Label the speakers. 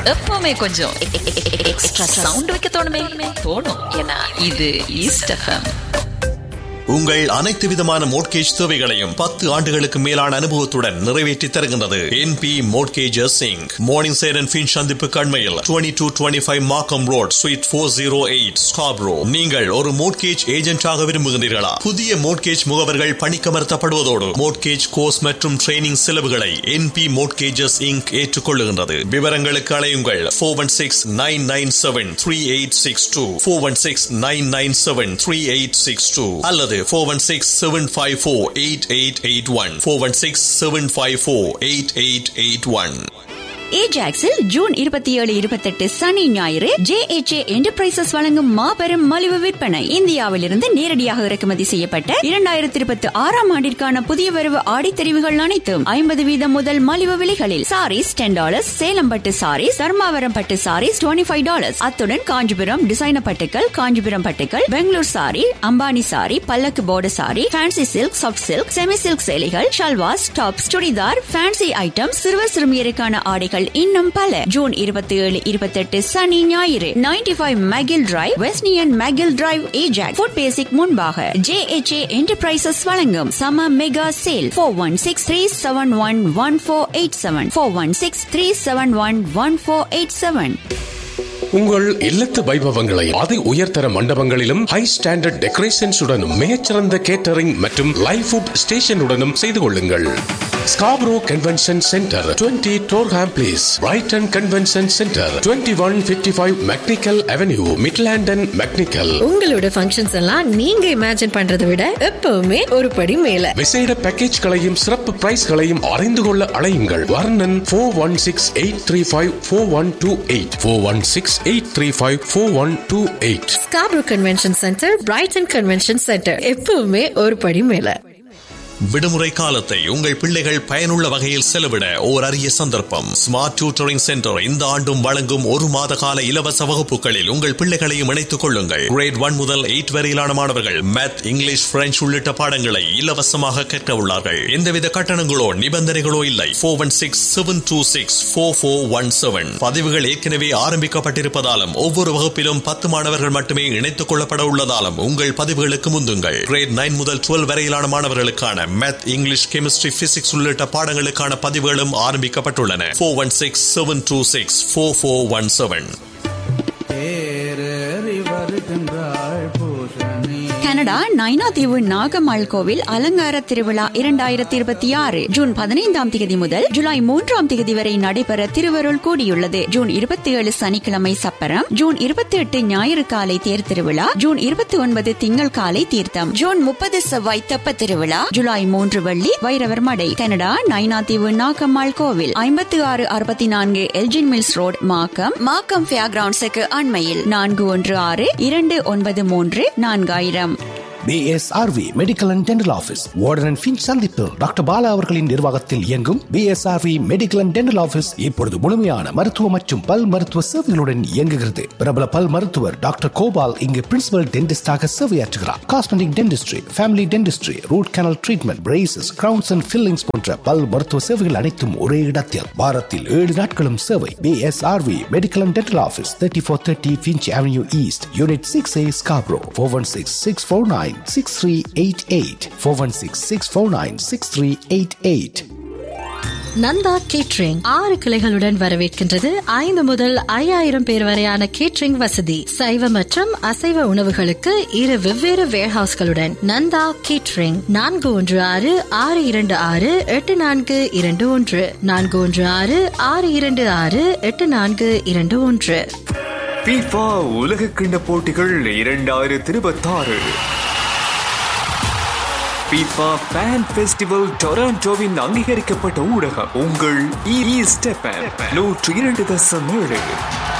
Speaker 1: எப்பவுமே கொஞ்சம் extra sound வைக்க தோணுமே தோணும் ஏன்னா இது ஈஸ்ட் எஃப்எம்
Speaker 2: உங்கள் அனைத்து விதமான மோட்கேஜ் தேவைகளையும் பத்து ஆண்டுகளுக்கு மேலான அனுபவத்துடன் நிறைவேற்றி தருகின்றது என்பி மோட்கேஜஸ் சிங் மார்னிங் சேர் அண்ட் ஃபின் சந்திப்பு கண்மையில் twenty two twenty five Markham road suite four zero eight Scarborough நீங்கள் ஒரு மோட்கேஜ் ஏஜென்டாக விரும்புகின்றீர்களா புதிய மோட்கேஜ் முகவர்கள் பணிக்கமர்த்தப்படுவதோடு மோட்கேஜ் கோர்ஸ் மற்றும் ட்ரைனிங் செலவுகளை என்பி மோட்கேஜஸ் இங்க் ஏற்றுக்கொள்ளுகின்றது விவரங்களுக்கு அலையுங்கள் four one six nine nine seven three eight six two four one six nine nine seven three eight six two அல்லது four one six seven five four eight eight eight one four one six seven five four eight eight eight one
Speaker 3: ஏஜாக்ஸில் June இருபத்தி ஏழு இருபத்தெட்டு சனி ஞாயிறு J H A enterprises வழங்கும் மாபெரும் மலிவு விற்பனை இந்தியாவிலிருந்து நேரடியாக இறக்குமதி செய்யப்பட்ட இரண்டாயிரத்தி இருபத்தி ஆறாம் ஆண்டிற்கான புதிய வரவு ஆடித்தெரிவுகள் அனைத்தும் ஐம்பது வீதம் முதல் மலிவு விலைகளில் சாரீஸ் டென் டாலர்ஸ் சேலம் பட்டு சாரீஸ் தர்மாவரம் பட்டு சாரீஸ் டுவெண்ட்டி ஃபைவ் டாலர்ஸ் அத்துடன் காஞ்சிபுரம் டிசைனர் பட்டுக்கள் காஞ்சிபுரம் பட்டுக்கள் பெங்களூர் சாரி அம்பானி சாரி பல்லக்கு border sari fancy silk soft silk semi silk சேலைகள் ஷல்வாஸ் டாப்ஸ் சுடிதார் ஃபேன்சி ஐட்டம் சிறுவர் சிறுமியருக்கான ஆடைகள் இன்னும் பல ஜூன் இருபத்தி ஏழு இருபத்தி எட்டு சனி ஞாயிறு நைன்டி ஃபைவ் மெகில் டிரைவ் வெஸ்னியன் Megill drive Ajax food basics முன்பாக ஜே எச் ஏ என்டர்பிரைசஸ் வழங்கும் சம mega sale four one six three seven one one four eight seven four one six three seven one one four eight seven
Speaker 4: உங்கள் இல்லத்து வைபவங்களை அதி உயர்தர மண்டபங்களிலும் high standard decorations உடனும் மிகச்சிறந்த catering மற்றும் லைவ் ஃபுட் ஸ்டேஷனுடனும் செய்து கொள்ளுங்கள் Scarborough convention centre 20 Durham place Brighton convention centre 2155 one fifty five McNicoll avenue Midland and McNicoll
Speaker 5: உங்களோட ஃபங்க்ஷன்ஸ் எல்லாம் நீங்க இமேஜின் பண்றதை விட எப்பவுமே ஒரு படி மேல
Speaker 4: விசேட பேக்கேஜ்களையும் சிறப்பு பிரைஸ்களையும் அறிந்து கொள்ள அழையுங்கள் வர்ணன் four one six eight three five four one two eight four one six eight three five four one two eight
Speaker 5: Scarborough convention centre Brighton convention centre எப்பவுமே ஒரு படி மேல
Speaker 2: விடுமுறை காலத்தை உங்கள் பிள்ளைகள் பயனுள்ள வகையில் செலவிட ஓர் அரிய சந்தர்ப்பம் ஸ்மார்ட் டியூட்டரிங் சென்டர் இந்த ஆண்டும் வழங்கும் ஒரு மாத கால இலவச வகுப்புகளில் உங்கள் பிள்ளைகளையும் இணைத்துக் கொள்ளுங்கள் கிரேட் ஒன் முதல் எயிட் வரையிலான மாணவர்கள் மேத் இங்கிலீஷ் பிரெஞ்சு உள்ளிட்ட பாடங்களை இலவசமாக கற்க உள்ளார்கள் எந்தவித கட்டணங்களோ நிபந்தனைகளோ இல்லை four one six seven two six four four one seven பதிவுகள் ஏற்கனவே ஆரம்பிக்கப்பட்டிருப்பதாலும் ஒவ்வொரு வகுப்பிலும் பத்து மாணவர்கள் மட்டுமே இணைத்துக் கொள்ளப்பட உள்ளதாலும் உங்கள் பதிவுகளுக்கு முந்துங்கள் கிரேட் நைன் முதல் டுவெல் வரையிலான மாணவர்களுக்கான மேத் இங்கிலீஷ் கெமிஸ்ட்ரி பிசிக்ஸ் உள்ளிட்ட பாடங்களுக்கான பதிவுகளும் ஆரம்பிக்கப்பட்டுள்ளன four one six seven two six four four one seven
Speaker 6: தேரறி வருகின்றாள் பூசணி
Speaker 3: கனடா நைனாதீவு நாகம்மாள் கோவில் அலங்கார திருவிழா இரண்டாயிரத்தி இருபத்தி ஆறு ஜூன் பதினைந்தாம் தேதி முதல் ஜூலை மூன்றாம் தேதி வரை நடைபெற திருவருள் கூடியுள்ளது ஜூன் இருபத்தி ஏழு சனிக்கிழமை சப்பரம் ஜூன் இருபத்தி எட்டு ஞாயிறு காலை தேர் திருவிழா ஜூன் இருபத்தி ஒன்பது திங்கள் காலை தீர்த்தம் ஜூன் முப்பது செவ்வாய் தெப்ப திருவிழா ஜூலை மூன்று வெள்ளி வைரவர் மடை கனடா நைனாதீவு நாகம்மாள் கோவில் ஐம்பத்தி ஆறு அறுபத்தி நான்கு Elgin mills road Markham Markham fair கிரவுண்ட்ஸுக்கு அண்மையில் நான்கு ஒன்று ஆறு இரண்டு ஒன்பது மூன்று நான்காயிரம்
Speaker 7: PSRV medical and dental office Warden and Finch சந்திப்பு டாக்டர் பாலா அவர்களின் நிர்வாகத்தில் இயங்கும் PSRV medical and dental office இப்பொழுது முழுமையான மருத்துவ மற்றும் பல் மருத்துவ சேவைகளுடன் இயங்குகிறது பிரபல பல் மருத்துவர் டாக்டர் கோபால் இங்கு பிரின்சிபல் டென்டிஸ்டாக சேவையாற்றுகிறார் cosmetic dentistry family dentistry root canal treatment braces crowns and fillings போன்ற பல் மருத்துவ சேவைகள் அனைத்தும் ஒரே இடத்தில் வாரத்தில் ஏழு நாட்களும் சேவை PSRV medical and dental office thirty four thirty Finch avenue east unit six A Scarborough four one six six four nine six three eight eight four one six six four nine six three eight eight
Speaker 5: Nandha catering ஆறு கிளைகளுடன் வரவேற்கின்றது ஐந்து முதல் ஐயாயிரம் பேர் வரையான catering வசதி சைவ மற்றும் அசைவ உணவுகளுக்கு இரு வெவ்வேறு வேர்ஹவுஸ்களுடன் நந்தா கேட்ரிங் நான்கு ஒன்று ஆறு ஆறு இரண்டு ஆறு எட்டு நான்கு இரண்டு ஒன்று நான்கு ஒன்று ஆறு ஆறு இரண்டு ஆறு எட்டு நான்கு இரண்டு ஒன்று
Speaker 8: FIFA உலக கிண்ண போட்டிகள் இரண்டாயிரத்தி இருபத்தாறு FIFA ஃபேன் ஃபெஸ்டிவல் டொராண்டோவின் அங்கீகரிக்கப்பட்ட ஊடகம் உங்கள் ஈஸ்ட் நூற்றி இரண்டு தசம் ஏழு